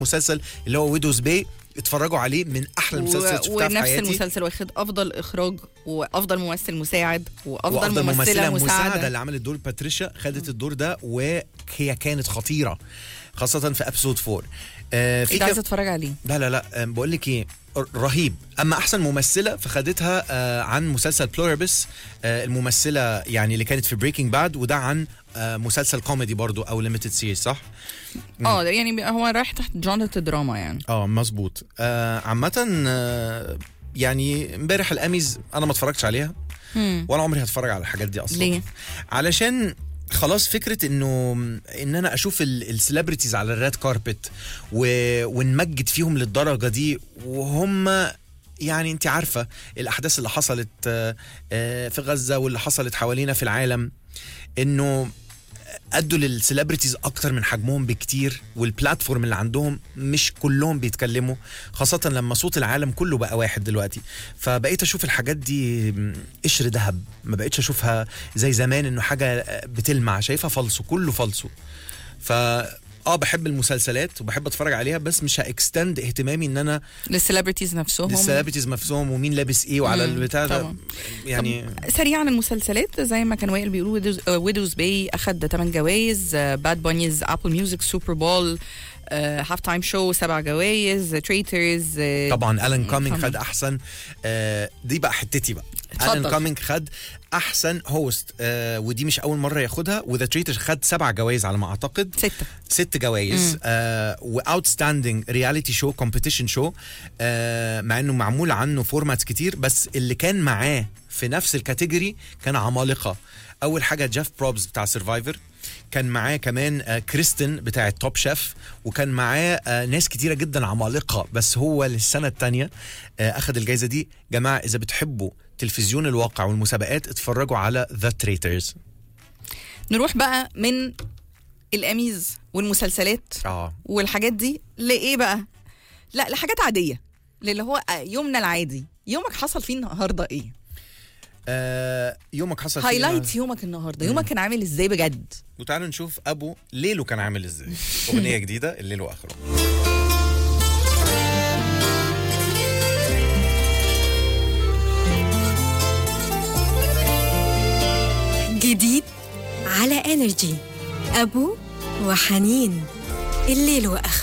مسلسل اللي هو ويدوز باي اتفرجوا عليه من احلى المسلسلات و... شفتها في ونفس حياتي المسلسل واخد افضل اخراج وافضل ممثل مساعد وافضل, وافضل ممثله, ممثله مساعده مساعده اللي عملت دور باتريشا خدت الدور ده وهي كانت خطيره خاصه في ابسود 4 آه في انت كم- عايزه اتفرج عليه لا لا لا أم، بقول لك ايه ر- رهيب اما احسن ممثله فخدتها آه، عن مسلسل بلوربس الممثله يعني اللي كانت في بريكنج باد وده عن آه، مسلسل كوميدي برضو او ليميتد سيريز صح اه ده يعني هو رايح تحت جانرة الدراما يعني اه مظبوط آه، عامه آه، يعني امبارح الاميز انا ما اتفرجتش عليها مم. ولا عمري هتفرج على الحاجات دي اصلا ليه؟ علشان خلاص فكره انه ان انا اشوف السليبرتيز على الريد كاربت و... ونمجد فيهم للدرجه دي وهم يعني انت عارفه الاحداث اللي حصلت آه، آه، في غزه واللي حصلت حوالينا في العالم انه ادوا للسليبرتيز اكتر من حجمهم بكتير والبلاتفورم اللي عندهم مش كلهم بيتكلموا خاصه لما صوت العالم كله بقى واحد دلوقتي فبقيت اشوف الحاجات دي م، قشر ذهب ما بقيتش اشوفها زي زمان انه حاجه بتلمع شايفها فالصو كله فالصو ف اه بحب المسلسلات وبحب اتفرج عليها بس مش هاكستند اهتمامي ان انا للسليبرتيز نفسهم للسليبرتيز نفسهم ومين لابس ايه وعلى مم، البتاع ده طبعا. يعني سريعا المسلسلات زي ما كان وائل بيقول ويدوز باي اخد 8 جوائز باد بانيز ابل ميوزك سوبر بول هاف تايم شو سبع جوائز تريترز طبعا الان كامينج طبعاً. خد احسن آه دي بقى حتتي بقى اتفضل. الان كامينج خد احسن هوست آه ودي مش اول مره ياخدها وذا تريتر خد سبع جوائز على ما اعتقد ستة ست جوائز آه واوتستاندينج رياليتي شو كومبيتيشن شو مع انه معمول عنه فورماتس كتير بس اللي كان معاه في نفس الكاتيجوري كان عمالقه اول حاجه جيف بروبز بتاع سرفايفر كان معاه كمان آه كريستن بتاع التوب شيف وكان معاه آه ناس كتيره جدا عمالقه بس هو للسنه الثانيه آه اخذ الجائزه دي جماعه اذا بتحبوا تلفزيون الواقع والمسابقات اتفرجوا على ذا تريترز نروح بقى من الاميز والمسلسلات اه والحاجات دي لايه بقى لا لحاجات عاديه اللي هو يومنا العادي يومك حصل فيه النهارده ايه آه يومك حصل فيه إيه؟ هايلايت يومك النهارده يومك كان عامل ازاي بجد وتعالوا نشوف ابو ليله كان عامل ازاي اغنيه جديده الليل واخره جديد على انرجي ابو وحنين الليل واخر